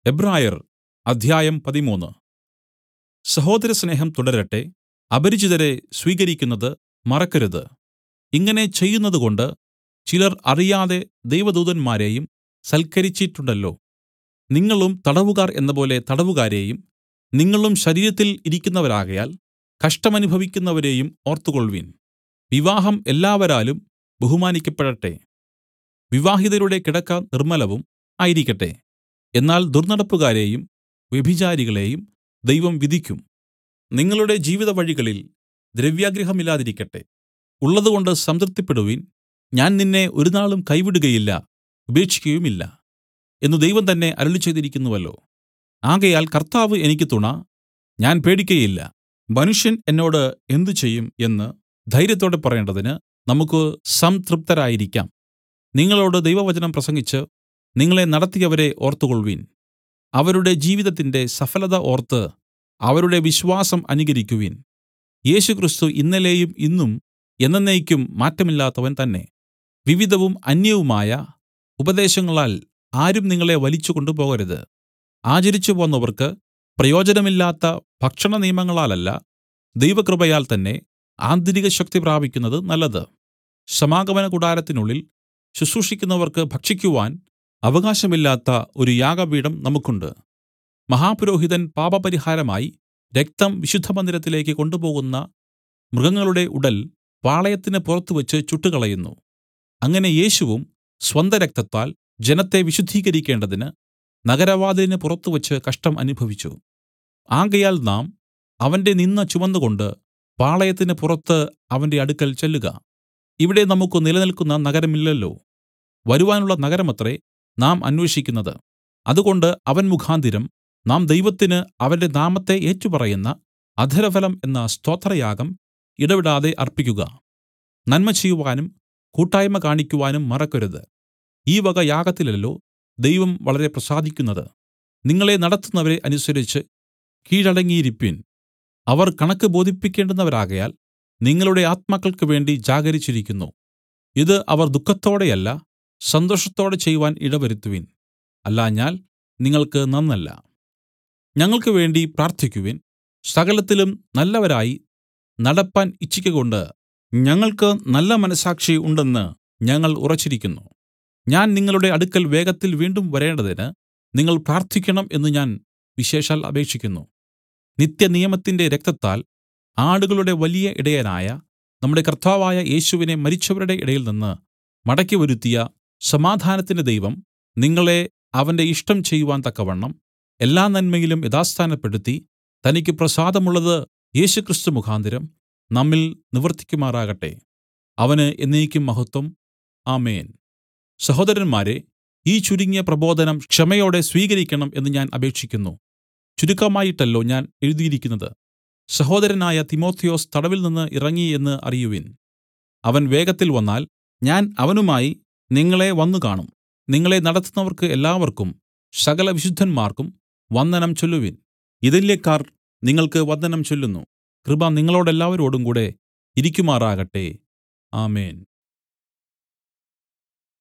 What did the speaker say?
എബ്രായർ അധ്യായം പതിമൂന്ന് സഹോദരസ്നേഹം തുടരട്ടെ അപരിചിതരെ സ്വീകരിക്കുന്നത് മറക്കരുത് ഇങ്ങനെ ചെയ്യുന്നതുകൊണ്ട് ചിലർ അറിയാതെ ദൈവദൂതന്മാരെയും സൽക്കരിച്ചിട്ടുണ്ടല്ലോ നിങ്ങളും തടവുകാർ എന്നപോലെ തടവുകാരെയും നിങ്ങളും ശരീരത്തിൽ ഇരിക്കുന്നവരാകയാൽ കഷ്ടമനുഭവിക്കുന്നവരെയും ഓർത്തുകൊൾവിൻ വിവാഹം എല്ലാവരാലും ബഹുമാനിക്കപ്പെടട്ടെ വിവാഹിതരുടെ കിടക്ക നിർമ്മലവും ആയിരിക്കട്ടെ എന്നാൽ ദുർന്നടപ്പുകാരെയും വ്യഭിചാരികളെയും ദൈവം വിധിക്കും നിങ്ങളുടെ ജീവിതവഴികളിൽ ദ്രവ്യാഗ്രഹമില്ലാതിരിക്കട്ടെ ഉള്ളതുകൊണ്ട് സംതൃപ്തിപ്പെടുവിൻ ഞാൻ നിന്നെ ഒരുനാളും കൈവിടുകയില്ല ഉപേക്ഷിക്കുകയുമില്ല എന്നു ദൈവം തന്നെ അരുളിച്ചെയ്തിരിക്കുന്നുവല്ലോ ആകയാൽ കർത്താവ് എനിക്ക് തുണ ഞാൻ പേടിക്കയില്ല മനുഷ്യൻ എന്നോട് എന്ത് ചെയ്യും എന്ന് ധൈര്യത്തോടെ പറയേണ്ടതിന് നമുക്ക് സംതൃപ്തരായിരിക്കാം നിങ്ങളോട് ദൈവവചനം പ്രസംഗിച്ച് നിങ്ങളെ നടത്തിയവരെ ഓർത്തുകൊൾവിൻ അവരുടെ ജീവിതത്തിന്റെ സഫലത ഓർത്ത് അവരുടെ വിശ്വാസം അനുകരിക്കുവിൻ യേശുക്രിസ്തു ഇന്നലെയും ഇന്നും എന്നെന്നേക്കും മാറ്റമില്ലാത്തവൻ തന്നെ വിവിധവും അന്യവുമായ ഉപദേശങ്ങളാൽ ആരും നിങ്ങളെ വലിച്ചു കൊണ്ടുപോകരുത് ആചരിച്ചുപോന്നവർക്ക് പ്രയോജനമില്ലാത്ത ഭക്ഷണനിയമങ്ങളാലല്ല ദൈവകൃപയാൽ തന്നെ ആന്തരിക ശക്തി പ്രാപിക്കുന്നത് നല്ലത് സമാഗമന കൂടാരത്തിനുള്ളിൽ ശുശ്രൂഷിക്കുന്നവർക്ക് ഭക്ഷിക്കുവാൻ അവകാശമില്ലാത്ത ഒരു യാഗപീഠം നമുക്കുണ്ട് മഹാപുരോഹിതൻ പാപപരിഹാരമായി രക്തം വിശുദ്ധമന്ദിരത്തിലേക്ക് കൊണ്ടുപോകുന്ന മൃഗങ്ങളുടെ ഉടൽ പാളയത്തിന് പുറത്തുവച്ച് ചുട്ടുകളയുന്നു അങ്ങനെ യേശുവും സ്വന്തരക്തത്താൽ ജനത്തെ വിശുദ്ധീകരിക്കേണ്ടതിന് നഗരവാതിലിന് പുറത്തുവച്ച് കഷ്ടം അനുഭവിച്ചു ആകയാൽ നാം അവന്റെ നിന്ന ചുമന്നുകൊണ്ട് പാളയത്തിന് പുറത്ത് അവന്റെ അടുക്കൽ ചെല്ലുക ഇവിടെ നമുക്ക് നിലനിൽക്കുന്ന നഗരമില്ലല്ലോ വരുവാനുള്ള നഗരമത്രേ നാം അന്വേഷിക്കുന്നത് അതുകൊണ്ട് അവൻ മുഖാന്തരം നാം ദൈവത്തിന് അവന്റെ നാമത്തെ ഏറ്റുപറയുന്ന അധരഫലം എന്ന സ്തോത്രയാഗം ഇടവിടാതെ അർപ്പിക്കുക നന്മ ചെയ്യുവാനും കൂട്ടായ്മ കാണിക്കുവാനും മറക്കരുത് ഈ വക യാഗത്തിലല്ലോ ദൈവം വളരെ പ്രസാദിക്കുന്നത് നിങ്ങളെ നടത്തുന്നവരെ അനുസരിച്ച് കീഴടങ്ങിയിരിപ്പിൻ അവർ കണക്ക് ബോധിപ്പിക്കേണ്ടുന്നവരാകയാൽ നിങ്ങളുടെ ആത്മാക്കൾക്ക് വേണ്ടി ജാഗരിച്ചിരിക്കുന്നു ഇത് അവർ ദുഃഖത്തോടെയല്ല സന്തോഷത്തോടെ ചെയ്യുവാൻ ഇടവരുത്തുവിൻ അല്ലാഞ്ഞാൽ നിങ്ങൾക്ക് നന്നല്ല ഞങ്ങൾക്ക് വേണ്ടി പ്രാർത്ഥിക്കുവിൻ സകലത്തിലും നല്ലവരായി നടപ്പാൻ ഇച്ഛിക്കകൊണ്ട് ഞങ്ങൾക്ക് നല്ല മനസ്സാക്ഷി ഉണ്ടെന്ന് ഞങ്ങൾ ഉറച്ചിരിക്കുന്നു ഞാൻ നിങ്ങളുടെ അടുക്കൽ വേഗത്തിൽ വീണ്ടും വരേണ്ടതിന് നിങ്ങൾ പ്രാർത്ഥിക്കണം എന്ന് ഞാൻ വിശേഷാൽ അപേക്ഷിക്കുന്നു നിത്യനിയമത്തിന്റെ രക്തത്താൽ ആടുകളുടെ വലിയ ഇടയനായ നമ്മുടെ കർത്താവായ യേശുവിനെ മരിച്ചവരുടെ ഇടയിൽ നിന്ന് മടക്കി വരുത്തിയ സമാധാനത്തിന്റെ ദൈവം നിങ്ങളെ അവന്റെ ഇഷ്ടം ചെയ്യുവാൻ തക്കവണ്ണം എല്ലാ നന്മയിലും യഥാസ്ഥാനപ്പെടുത്തി തനിക്ക് പ്രസാദമുള്ളത് യേശുക്രിസ്തു മുഖാന്തരം നമ്മിൽ നിവർത്തിക്കുമാറാകട്ടെ അവന് എന്നേക്കും മഹത്വം ആമേൻ സഹോദരന്മാരെ ഈ ചുരുങ്ങിയ പ്രബോധനം ക്ഷമയോടെ സ്വീകരിക്കണം എന്ന് ഞാൻ അപേക്ഷിക്കുന്നു ചുരുക്കമായിട്ടല്ലോ ഞാൻ എഴുതിയിരിക്കുന്നത് സഹോദരനായ തിമോത്തിയോസ് തടവിൽ നിന്ന് ഇറങ്ങി എന്ന് അറിയുവിൻ അവൻ വേഗത്തിൽ വന്നാൽ ഞാൻ അവനുമായി നിങ്ങളെ വന്നു കാണും നിങ്ങളെ നടത്തുന്നവർക്ക് എല്ലാവർക്കും സകല വിശുദ്ധന്മാർക്കും വന്ദനം ചൊല്ലുവിൻ ഇതല്യക്കാർ നിങ്ങൾക്ക് വന്ദനം ചൊല്ലുന്നു കൃപ നിങ്ങളോടെല്ലാവരോടും കൂടെ ഇരിക്കുമാറാകട്ടെ ആമേൻ